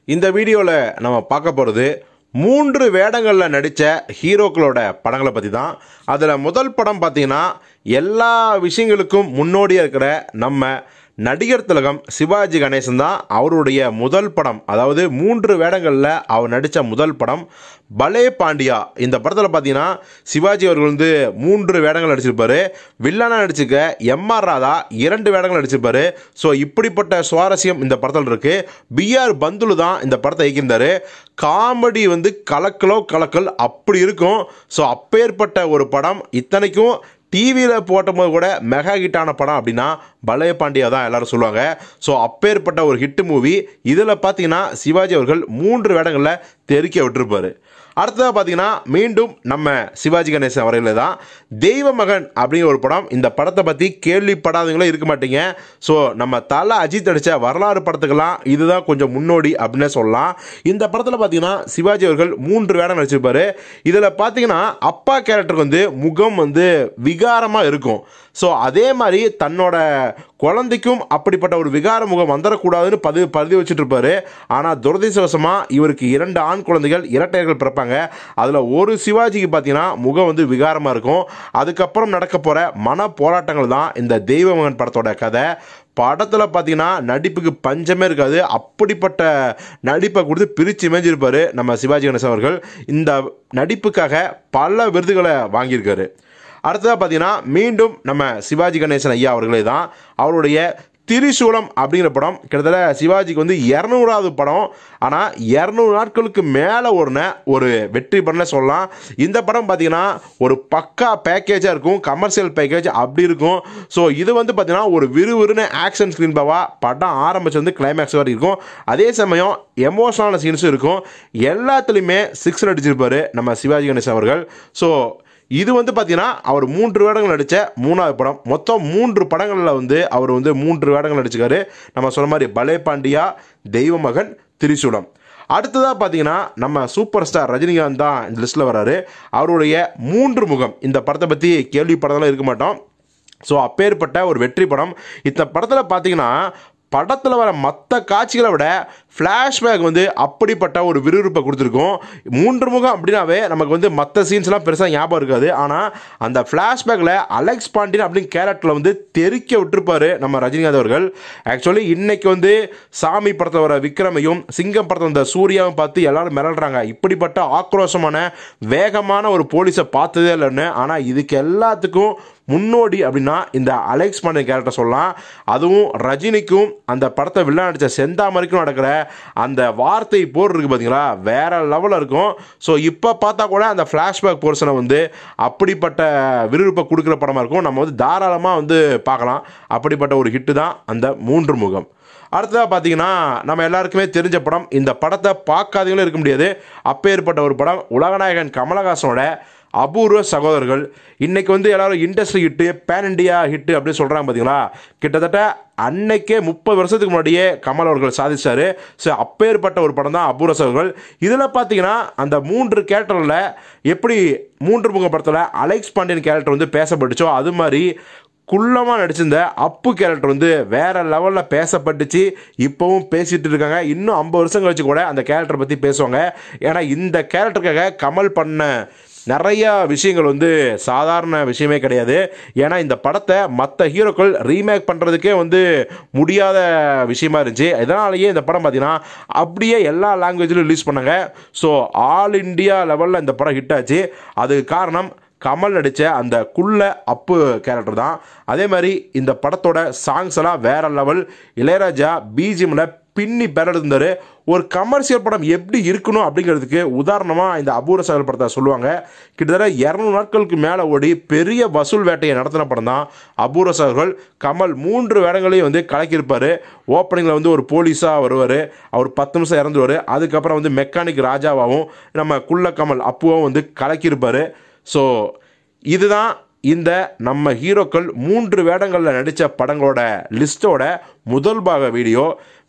இந்த வீடியோவில் நம்ம பார்க்க போகிறது மூன்று வேடங்களில் நடித்த ஹீரோக்களோட படங்களை பற்றி தான் அதில் முதல் படம் பார்த்தீங்கன்னா எல்லா விஷயங்களுக்கும் முன்னோடியாக இருக்கிற நம்ம நடிகர் திலகம் சிவாஜி கணேசன் தான் அவருடைய முதல் படம் அதாவது மூன்று வேடங்களில் அவர் நடித்த முதல் படம் பலே பாண்டியா இந்த படத்தில் பார்த்தீங்கன்னா சிவாஜி அவர்கள் வந்து மூன்று வேடங்கள் நடிச்சிருப்பாரு வில்லனா நடிச்சிருக்க எம்ஆர் ராதா இரண்டு வேடங்கள் நடிச்சிருப்பாரு ஸோ இப்படிப்பட்ட சுவாரஸ்யம் இந்த படத்தில் இருக்கு பிஆர் பந்துலு தான் இந்த படத்தை இயக்கியிருந்தாரு காமெடி வந்து கலக்கலோ கலக்கல் அப்படி இருக்கும் ஸோ அப்பேற்பட்ட ஒரு படம் இத்தனைக்கும் டிவியில் போட்டபோது கூட மெகா ஹிட்டான படம் அப்படின்னா பலய பாண்டியா தான் எல்லாரும் சொல்லுவாங்க ஸோ அப்பேற்பட்ட ஒரு ஹிட் மூவி இதில் பார்த்தீங்கன்னா சிவாஜி அவர்கள் மூன்று வேடங்களில் தெறிக்க விட்டுருப்பாரு அடுத்ததாக பார்த்தீங்கன்னா மீண்டும் நம்ம சிவாஜி கணேசன் வரையில் தான் தெய்வ மகன் அப்படிங்கிற ஒரு படம் இந்த படத்தை பற்றி கேள்விப்படாதவங்களே இருக்க மாட்டீங்க ஸோ நம்ம தலை அஜித் நடித்த வரலாறு படத்துக்கெல்லாம் இதுதான் கொஞ்சம் முன்னோடி அப்படின்னே சொல்லலாம் இந்த படத்தில் பார்த்தீங்கன்னா சிவாஜி அவர்கள் மூன்று வேடம் நடிச்சிருப்பாரு இதில் பார்த்தீங்கன்னா அப்பா கேரக்டருக்கு வந்து முகம் வந்து விகாரமாக இருக்கும் ஸோ அதே மாதிரி தன்னோட குழந்தைக்கும் அப்படிப்பட்ட ஒரு விகார முகம் வந்துடக்கூடாதுன்னு பதி பருதி வச்சுட்டு இருப்பாரு ஆனால் துரதிர்ஷ்டவசமாக இவருக்கு இரண்டு ஆண் குழந்தைகள் இரட்டையர்கள் பிறப்பாங்க அதில் ஒரு சிவாஜிக்கு பார்த்தீங்கன்னா முகம் வந்து விகாரமாக இருக்கும் அதுக்கப்புறம் நடக்க போகிற மன போராட்டங்கள் தான் இந்த தெய்வமகன் படத்தோட கதை படத்தில் பார்த்தீங்கன்னா நடிப்புக்கு பஞ்சமே இருக்காது அப்படிப்பட்ட நடிப்பை கொடுத்து பிரித்து மேய்ஞ்சிருப்பார் நம்ம சிவாஜி கணேசன் அவர்கள் இந்த நடிப்புக்காக பல விருதுகளை வாங்கியிருக்காரு அடுத்ததாக பார்த்தீங்கன்னா மீண்டும் நம்ம சிவாஜி கணேசன் ஐயா அவர்களே தான் அவருடைய திரிசூலம் அப்படிங்கிற படம் கிட்டத்தட்ட சிவாஜிக்கு வந்து இரநூறாவது படம் ஆனால் இரநூறு நாட்களுக்கு மேலே ஓடின ஒரு வெற்றி படம்னு சொல்லலாம் இந்த படம் பார்த்தீங்கன்னா ஒரு பக்கா பேக்கேஜாக இருக்கும் கமர்ஷியல் பேக்கேஜ் அப்படி இருக்கும் ஸோ இது வந்து பார்த்தீங்கன்னா ஒரு விறுவிறுன்னு ஆக்ஷன் ஸ்க்ரீன் பவா படம் ஆரம்பிச்சு வந்து கிளைமேக்ஸ் வரை இருக்கும் அதே சமயம் எமோஷனலான சீன்ஸும் இருக்கும் எல்லாத்துலேயுமே சிக்ஸ் அடிச்சிருப்பாரு நம்ம சிவாஜி கணேசன் அவர்கள் ஸோ இது வந்து பார்த்தீங்கன்னா அவர் மூன்று வேடங்கள் நடித்த மூணாவது படம் மொத்தம் மூன்று படங்களில் வந்து அவர் வந்து மூன்று வேடங்கள் நடிச்சிருக்காரு நம்ம சொன்ன மாதிரி பலே பாண்டியா தெய்வமகன் திரிசூலம் அடுத்ததாக பார்த்தீங்கன்னா நம்ம சூப்பர் ஸ்டார் ரஜினிகாந்த் தான் இந்த லிஸ்ட்டில் வராரு அவருடைய மூன்று முகம் இந்த படத்தை பற்றி கேள்விப்படலாம் இருக்க மாட்டோம் ஸோ அப்பேற்பட்ட ஒரு வெற்றி படம் இந்த படத்தில் பார்த்தீங்கன்னா படத்தில் வர மற்ற காட்சிகளை விட ஃப்ளாஷ்பேக் வந்து அப்படிப்பட்ட ஒரு விறுவிறுப்பை கொடுத்துருக்கும் மூன்று முகம் அப்படின்னாவே நமக்கு வந்து மற்ற சீன்ஸ்லாம் பெருசாக ஞாபகம் இருக்காது ஆனால் அந்த ஃப்ளாஷ்பேக்கில் அலெக்ஸ் பாண்டியன் அப்படின்னு கேரக்டரில் வந்து தெறிக்க விட்டுருப்பாரு நம்ம ரஜினிகாந்த் அவர்கள் ஆக்சுவலி இன்னைக்கு வந்து சாமி படத்தில் வர விக்ரமையும் சிங்கம் படத்தில் வந்த சூர்யாவும் பார்த்து எல்லாரும் மிரள்றாங்க இப்படிப்பட்ட ஆக்ரோஷமான வேகமான ஒரு போலீஸை பார்த்ததே இல்லைன்னு ஆனால் இதுக்கு எல்லாத்துக்கும் முன்னோடி அப்படின்னா இந்த அலெக்ஸ் பாண்டியன் கேரக்டர் சொல்லலாம் அதுவும் ரஜினிக்கும் அந்த படத்தை வில்லன் நடித்த செந்தாமரைக்கும் நடக்கிற அந்த வார்த்தை போர் இருக்குது பார்த்தீங்களா வேற லெவலில் இருக்கும் ஸோ இப்போ பார்த்தா கூட அந்த ஃப்ளாஷ்பேக் போர்ஷனை வந்து அப்படிப்பட்ட விறுவிறுப்பை கொடுக்குற படமாக இருக்கும் நம்ம வந்து தாராளமாக வந்து பார்க்கலாம் அப்படிப்பட்ட ஒரு ஹிட்டு தான் அந்த மூன்று முகம் அடுத்ததாக பார்த்தீங்கன்னா நம்ம எல்லாருக்குமே தெரிஞ்ச படம் இந்த படத்தை பார்க்காதவங்களும் இருக்க முடியாது அப்பேற்பட்ட ஒரு படம் உலகநாயகன் கமலஹாசனோட அபூர்வ சகோதரர்கள் இன்னைக்கு வந்து எல்லாரும் industry hit pan India hit அப்படின்னு சொல்கிறாங்க பார்த்தீங்களா கிட்டத்தட்ட அன்னைக்கே முப்பது வருஷத்துக்கு முன்னாடியே கமல் அவர்கள் சாதிச்சாரு ஸோ அப்பேற்பட்ட ஒரு படம் தான் அபூர்வ சகோதரர்கள் இதில் பார்த்தீங்கன்னா அந்த மூன்று கேரக்டரில் எப்படி மூன்று முக படத்தில் அலெக்ஸ் பாண்டியன் கேரக்டர் வந்து பேசப்பட்டுச்சோ அது மாதிரி குள்ளமாக நடிச்சிருந்த அப்பு கேரக்டர் வந்து வேற லெவலில் பேசப்பட்டுச்சு இப்போவும் பேசிட்டு இருக்காங்க இன்னும் ஐம்பது வருஷம் கழிச்சு கூட அந்த கேரக்டரை பற்றி பேசுவாங்க ஏன்னா இந்த கேரக்டருக்காக கமல் பண்ண நிறைய விஷயங்கள் வந்து சாதாரண விஷயமே கிடையாது ஏன்னா இந்த படத்தை மற்ற ஹீரோக்கள் ரீமேக் பண்ணுறதுக்கே வந்து முடியாத விஷயமா இருந்துச்சு இதனாலேயே இந்த படம் பார்த்தீங்கன்னா அப்படியே எல்லா லாங்குவேஜ்லையும் ரிலீஸ் பண்ணாங்க ஸோ ஆல் இண்டியா லெவலில் இந்த படம் ஹிட் ஆச்சு அதுக்கு காரணம் கமல் நடித்த அந்த குள்ள அப்பு கேரக்டர் தான் அதே மாதிரி இந்த படத்தோட சாங்ஸ் எல்லாம் வேற லெவல் இளையராஜா பிஜிஎம்ல பின்னி பெறஇருந்தார் ஒரு கமர்ஷியல் படம் எப்படி இருக்கணும் அப்படிங்கிறதுக்கு உதாரணமாக இந்த அபூர்வ சகல் படத்தை சொல்லுவாங்க கிட்டத்தட்ட இரநூறு நாட்களுக்கு மேலே ஓடி பெரிய வசூல் வேட்டையை நடத்தின படம் தான் அபூர்வ சகர்கள் கமல் மூன்று வேடங்களையும் வந்து கலக்கியிருப்பார் ஓப்பனிங்கில் வந்து ஒரு போலீஸாக வருவார் அவர் பத்து நிமிஷம் இறந்துருவார் அதுக்கப்புறம் வந்து மெக்கானிக் ராஜாவாகவும் நம்ம குள்ள கமல் அப்புவும் வந்து கலக்கியிருப்பார் ஸோ இதுதான் இந்த நம்ம ஹீரோக்கள் மூன்று வேடங்களில் நடித்த படங்களோட லிஸ்ட்டோட முதல் பாக வீடியோ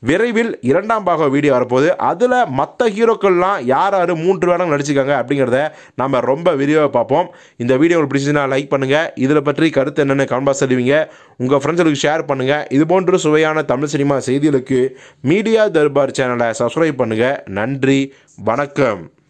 விரைவில் இரண்டாம் பாகம் வீடியோ வரப்போகுது அதில் மற்ற ஹீரோக்கள்லாம் யார் யார் மூன்று வேடம் நடிச்சிருக்காங்க அப்படிங்கிறத நம்ம ரொம்ப விரிவாக பார்ப்போம் இந்த வீடியோ உங்களுக்கு பிடிச்சதுன்னா லைக் பண்ணுங்கள் இதில் பற்றி கருத்து என்னென்னு கமெண்ட் சொல்லுவீங்க உங்கள் ஃப்ரெண்ட்ஸுக்கு ஷேர் பண்ணுங்கள் இது போன்ற சுவையான தமிழ் சினிமா செய்திகளுக்கு மீடியா தர்பார் சேனலை சப்ஸ்கிரைப் பண்ணுங்கள் நன்றி வணக்கம்